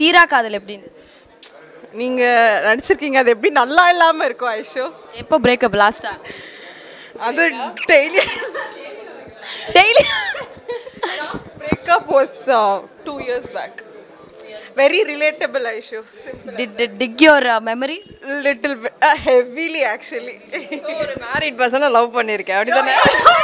தீரா காதல் எப்படின்னு நீங்கள் நடிச்சிருக்கீங்க அது எப்படி நல்லா இல்லாமல் இருக்கும் ஐஷோ எப்போ பிரேக்கப் லாஸ்டா அது daily daily breakup was two years back very relatable Aishu simple did dig your memories little heavily actually ஒரு மேரிட் பர்சனை லவ் பண்ணியிருக்கேன் அப்படிதானே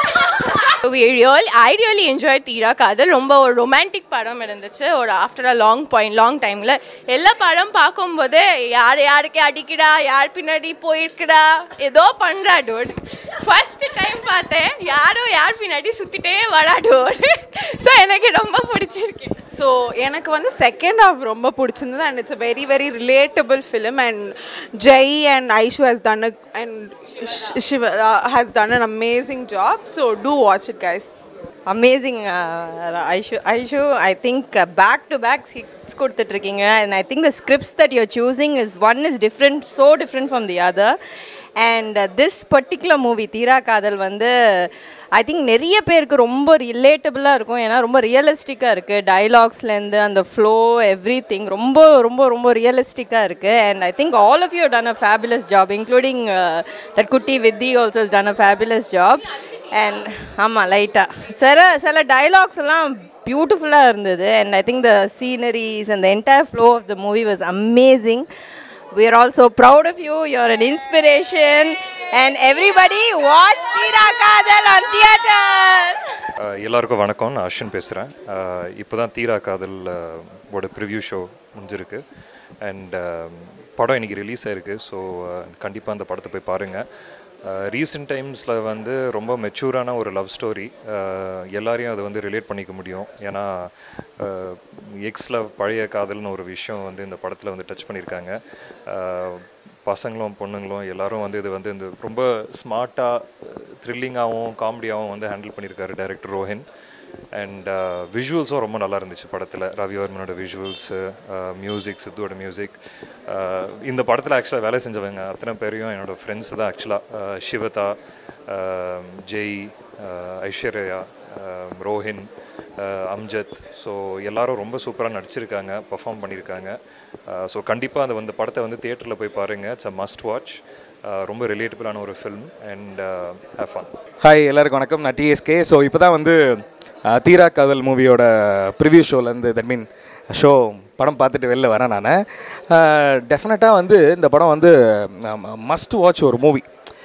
we real I really enjoyed தீரா காதல் ரொம்ப ஒரு ரொமான்டிக் படம் இருந்துச்சு ஒரு after a long point long டைமில் எல்லா படம் பார்க்கும்போது யார் யாருக்கு அடிக்கடா யார் பின்னாடி போயிருக்கடா ஏதோ பண்ணுறா டோட் ஃபர்ஸ்ட் டைம் பார்த்தேன் யாரோ யார் பின்னாடி சுற்றிட்டே வரா டோட் ஸோ எனக்கு ரொம்ப பிடிச்சிருக்கு ஸோ எனக்கு வந்து செகண்ட் ஹாஃப் ரொம்ப பிடிச்சிருந்தது and it's a very very relatable film and Jai and Aishu has done and Siva has done an amazing job so do watch it guys amazing Aishu Aishu I think back to back hits கொடுத்துட்ருக்கீங்க and I think the scripts that you're choosing is one is different so different from the other and this particular movie Theera Kadhal வந்து I think நிறைய பேருக்கு ரொம்ப ரிலேட்டபிளாக இருக்கும் ஏன்னா ரொம்ப ரியலிஸ்டிக்காக இருக்குது டைலாக்ஸ்லேருந்து அந்த ஃப்ளோ எவ்ரி திங் ரொம்ப ரொம்ப ரொம்ப ரியலிஸ்டிக்காக இருக்குது and I think all of you done a fabulous job including that குட்டி Vithi also done a fabulous job and ஆமாம் லைட்டாக சில சில டைலாக்ஸ் எல்லாம் பியூட்டிஃபுல்லாக இருந்தது and I think the sceneries and the entire flow of the movie was amazing we are also proud of you you're an inspiration and everybody watch Tira Kadal on theaters அஹ் எல்லாருக்கும் வணக்கம் நான் அஸ்வின் பேசுகிறேன் இப்போ தான் தீரா காதல் அஹ், ஓட ப்ரிவ்யூ ஷோ முடிஞ்சிருக்கு அண்ட் படம் இன்னைக்கு ரிலீஸ் ஆயிருக்கு ஸோ கண்டிப்பாக அந்த படத்தை போய் பாருங்கள் ரீசெண்ட் டைம்ஸில் வந்து ரொம்ப மெச்சூரான ஒரு லவ் ஸ்டோரி எல்லாரையும் அதை வந்து ரிலேட் பண்ணிக்க முடியும் ஏன்னா எக்ஸ் லவ் பழைய காதல்னு ஒரு விஷயம் வந்து இந்த படத்தில் வந்து டச் பண்ணியிருக்காங்க அஹ், பசங்களும் பொண்ணுங்களும் எல்லாரும் வந்து இது வந்து இந்த ரொம்ப ஸ்மார்ட்டாக த்ரில்லிங்காகவும் காமெடியாகவும் வந்து ஹேண்டில் பண்ணியிருக்காரு டைரக்டர் ரோஹின் அண்ட் விஷுவல்ஸும் ரொம்ப நல்லா இருந்துச்சு படத்தில் ரவிவர்மனோட விஷுவல்ஸு மியூசிக் சித்துவோட மியூசிக் இந்த படத்தில் ஆக்சுவலாக வேலை செஞ்சவங்க அத்தனை பேரையும் என்னோட ஃப்ரெண்ட்ஸ் தான் ஆக்சுவலாக சிவதா அஹ், ஜெய் அஹ், ஐஸ்வர்யா அஹ், ரோஹின் அஹ், அம்ஜத் ஸோ எல்லாரும் ரொம்ப சூப்பராக நடிச்சிருக்காங்க பர்ஃபார்ம் பண்ணியிருக்காங்க ஸோ கண்டிப்பாக அந்த வந்து படத்தை வந்து தியேட்டரில் போய் பாருங்கள் இட்ஸ் அ மஸ்ட் வாட்ச் ரொம்ப ரிலேட்டபிளான ஒரு film and have fun hi எல்லாருக்கும் வணக்கம் நான் டிஎஸ்கே ஸோ இப்போ தான் வந்து அஹ், தீரா காதல் மூவியோட ப்ரிவ்யூ ஷோலேருந்து தட் மீன் ஷோ படம் பார்த்துட்டு வெளில வரேன் நான் டெஃபினட்டாக வந்து இந்த படம் வந்து மஸ்ட் வாட்ச் ஒரு மூவி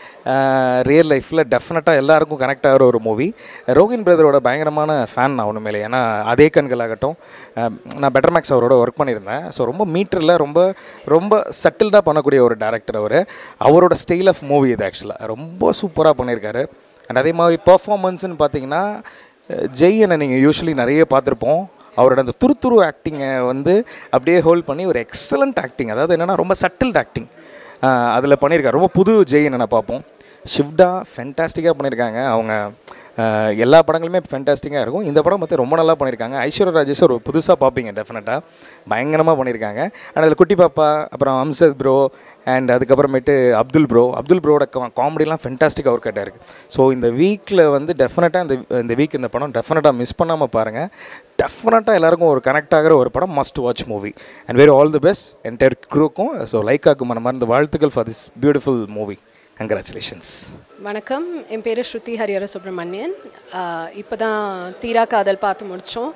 ரியல் லைஃப்பில் டெஃபினட்டாக எல்லாருக்கும் கனெக்ட் ஆகிற ஒரு மூவி ரோகின் பிரதரோட பயங்கரமான ஃபேன் நான் ஒன்றுமே ஏன்னா அதே கண்களாகட்டும் அஹ், நான் பெட்டர் மேக்ஸ் அவரோட ஒர்க் பண்ணியிருந்தேன் ஸோ ரொம்ப மீட்டரில் ரொம்ப ரொம்ப சட்டில்டாக பண்ணக்கூடிய ஒரு டேரக்டர் அவர் அவரோட ஸ்டைல் ஆஃப் மூவி இது ஆக்சுவலாக ரொம்ப சூப்பராக பண்ணியிருக்காரு அண்ட் அதே மாதிரி பர்ஃபார்மன்ஸ்னு பார்த்தீங்கன்னா அஹ், ஜெய் என்ன நீங்கள் யூஸ்வலி நிறைய பார்த்துருப்போம் அவரோட அந்த துருதுரு ஆக்டிங்கை வந்து அப்படியே ஹோல்ட் பண்ணி ஒரு எக்ஸலண்ட் ஆக்டிங் அதாவது என்னென்னா ரொம்ப சட்டில்ட் ஆக்டிங் அதில் பண்ணியிருக்காரு ரொம்ப புது ஜெய் என்ன பார்ப்போம் ஷிவ்டா ஃபென்டாஸ்டிக்காக பண்ணியிருக்காங்க அவங்க அஹ், எல்லா படங்களுமே ஃபென்டாஸ்டிக்காக இருக்கும் இந்த படம் பார்த்து ரொம்ப நல்லா பண்ணியிருக்காங்க ஐஸ்வர்யா ராஜேஷ் ஒரு புதுசாக பார்ப்பீங்க டெஃபினட்டாக பயங்கரமாக பண்ணியிருக்காங்க அண்ட் அதில் குட்டி பாப்பா அப்புறம் அம்சத் ப்ரோ அண்ட் அதுக்கப்புறமேட்டு அப்துல் ப்ரோ அப்துல் ப்ரோட காமெடிலாம் ஃபென்டாஸ்டிக்காக ஒர்க் அவுட்டாக இருக்குது ஸோ இந்த வீக்கில் வந்து டெஃபினட்டாக இந்த இந்த வீக் இந்த படம் டெஃபினட்டாக மிஸ் பண்ணாமல் பாருங்கள் டெஃபினட்டாக எல்லாருக்கும் ஒரு கனெக்ட் ஆகிற ஒரு படம் must watch movie and very all the best entire க்ரூக்கும் ஸோ லைக்காக்கும் மனமார்ந்த வாழ்த்துக்கள் for this beautiful movie congratulations வணக்கம் என் பேர் ஸ்ருதி ஹரிஹர சுப்ரமணியன் இப்போ தான் தீரா காதல் பார்த்து முடித்தோம்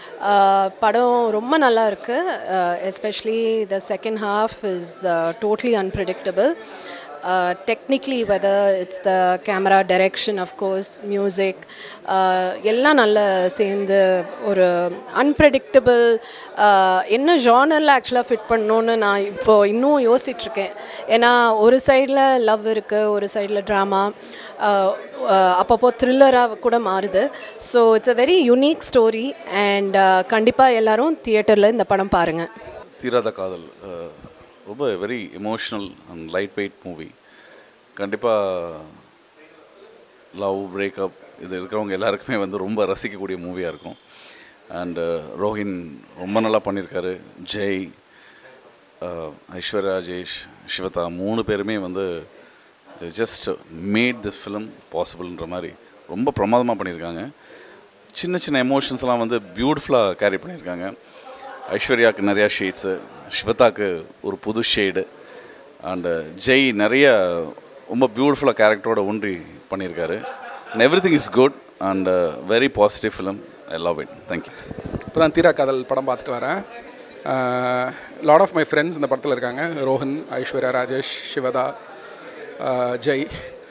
படம் ரொம்ப நல்லா இருக்குது especially the second half is totally unpredictable technically whether it's the camera direction of course music எல்லாம் நல்லா சேர்ந்து ஒரு அன்பிரடிக்டபிள் என்ன ஜானரில் ஆக்சுவலாக ஃபிட் பண்ணணுன்னு நான் இப்போது இன்னும் யோசிச்சுட்ருக்கேன் ஏன்னா ஒரு சைடில் லவ் இருக்குது ஒரு சைடில் ட்ராமா அப்பப்போ த்ரில்லராக கூட மாறுது so it's a very unique story and கண்டிப்பாக எல்லாரும் தியேட்டரில் இந்த படம் பாருங்கள் தீராத காதல் அஹ், ரொம்ப very emotional and light weight movie கண்டிப்பாக லவ் பிரேக்கப் இது இருக்கிறவங்க எல்லாருக்குமே வந்து ரொம்ப ரசிக்கக்கூடிய மூவியாக இருக்கும் அண்டு ரோஹின் ரொம்ப நல்லா பண்ணியிருக்காரு ஜெய் அஹ், ஐஸ்வர்யா ராஜேஷ் சிவதா மூணு பேருமே வந்து ஜஸ்ட் மேட் திஸ் ஃபிலிம் பாசிபிள்ன்ற மாதிரி ரொம்ப பிரமாதமாக பண்ணியிருக்காங்க சின்ன சின்ன எமோஷன்ஸ்லாம் வந்து பியூட்டிஃபுல்லாக கேரி பண்ணியிருக்காங்க ஐஸ்வர்யாவுக்கு நிறையா ஷேட்ஸு ஸ்வேதாக்கு ஒரு புது ஷேடு அண்டு ஜெய் நிறைய ரொம்ப பியூட்டிஃபுல்லாக கேரக்டரோட ஒன்றி பண்ணியிருக்காரு and everything is good and very positive film I love it thank you இப்போ தான் தீரா காதல் படம் பார்த்துட்டு வரேன் லாட் ஆஃப் மை ஃப்ரெண்ட்ஸ் இந்த படத்தில் இருக்காங்க ரோஹன் ஐஸ்வர்யா ராஜேஷ் சிவதா ஆஹ் Jai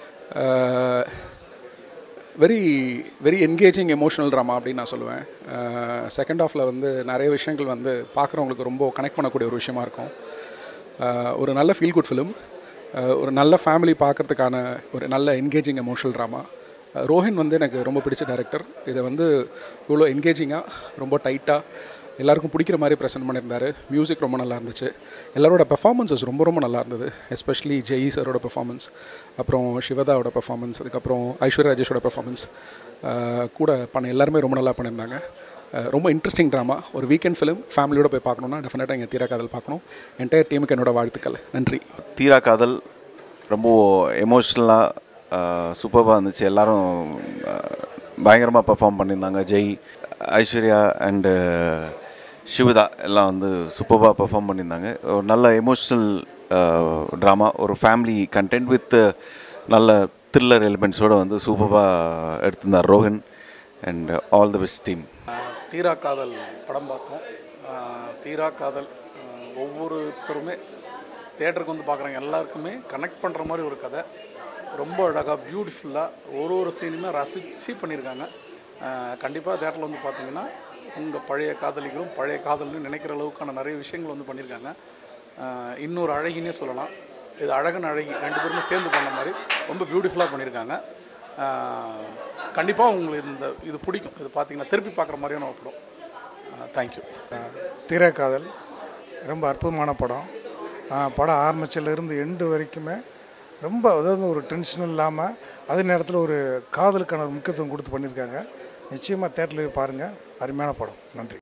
very very engaging emotional drama அப்படின்னு நான் சொல்லுவேன் செகண்ட் ஹாஃபில் வந்து நிறைய விஷயங்கள் வந்து பார்க்குறவங்களுக்கு ரொம்ப கனெக்ட் பண்ணக்கூடிய ஒரு விஷயமா இருக்கும் ஆஹ் ஒரு நல்ல ஃபீல் குட் ஃபிலிம் ஒரு நல்ல ஃபேமிலி பார்க்கறதுக்கான ஒரு நல்ல என்கேஜிங் எமோஷனல் ட்ராமா ரோஹின் வந்து எனக்கு ரொம்ப பிடிச்ச டேரக்டர் இதை வந்து இவ்வளோ என்கேஜிங்காக ரொம்ப டைட்டாக எல்லாருக்கும் பிடிக்கிற மாதிரி ப்ரெசென்ட் பண்ணியிருந்தாரு மியூசிக் ரொம்ப நல்லா இருந்துச்சு எல்லாரோட பெர்ஃபார்மன்ஸஸ் ரொம்ப ரொம்ப நல்லா இருந்தது எஸ்பெஷலி ஜெய் சரோட பெர்ஃபார்மன்ஸ் அப்புறம் சிவதாவோட பெர்ஃபார்மன்ஸ் அதுக்கப்புறம் ஐஸ்வர்யா ராஜேஷோட பெர்ஃபார்மன்ஸ் கூட பண்ண எல்லாருமே ரொம்ப நல்லா பண்ணியிருந்தாங்க அஹ் ரொம்ப இன்ட்ரெஸ்டிங் ட்ராமா ஒரு வீக்கெண்ட் ஃபிலிம் ஃபேமிலியோட போய் பார்க்கணுன்னா டெஃபினட்டாக எங்கள் தீரா காதல் பார்க்கணும் என்டையர் டீமுக்கு என்னோட வாழ்த்துக்கள் நன்றி தீரா காதல் ரொம்ப எமோஷ்னலாக சூப்பராக இருந்துச்சு எல்லாரும் பயங்கரமாக பெர்ஃபார்ம் பண்ணியிருந்தாங்க ஜெய் ஐஸ்வர்யா அண்டு சிவதா எல்லாம் வந்து சூப்பராக பெர்ஃபார்ம் பண்ணியிருந்தாங்க ஒரு நல்ல எமோஷ்னல் ட்ராமா ஒரு ஃபேமிலி கண்டென்ட் வித் நல்ல த்ரில்லர் எலிமெண்ட்ஸோடு வந்து சூப்பராக எடுத்திருந்தார் Rohan and all the best team Theera Kaadhal படம் பார்த்தோம் ஆஹ் தீரா காதல் ஆஹ் ஒவ்வொருத்தருமே தேட்டருக்கு வந்து பார்க்குறவங்க எல்லாருக்குமே கனெக்ட் பண்ணுற மாதிரி ஒரு கதை ரொம்ப அழகாக பியூட்டிஃபுல்லாக ஒரு ஒரு சீனுமே ரசித்து பண்ணியிருக்காங்க கண்டிப்பாக தேட்டரில் வந்து பார்த்தீங்கன்னா உங்கள் பழைய காதலிகளும் பழைய காதல்னு நினைக்கிற அளவுக்கான நிறைய விஷயங்கள் வந்து பண்ணியிருக்காங்க ஆஹ் இன்னொரு அழகினே சொல்லலாம் இது அழகன் அழகி ரெண்டு பேருமே சேர்ந்து பண்ண மாதிரி ரொம்ப பியூட்டிஃபுல்லாக பண்ணியிருக்காங்க கண்டிப்பாக உங்களுக்கு இந்த இது பிடிக்கும் இது பார்த்தீங்கன்னா திருப்பி பார்க்குற மாதிரியான ஒரு படம் தேங்க்யூ தீரக்காதல் ரொம்ப அற்புதமான படம் ஆஹ் படம் ஆரம்பிச்சிலேருந்து எண்டு வரைக்குமே ரொம்ப அதாவது ஒரு டென்ஷன் இல்லாமல் அதே நேரத்தில் ஒரு காதலுக்கான ஒரு முக்கியத்துவம் கொடுத்து பண்ணியிருக்காங்க நிச்சயமாக தேட்டரில் பாருங்கள் அருமையான படம் நன்றி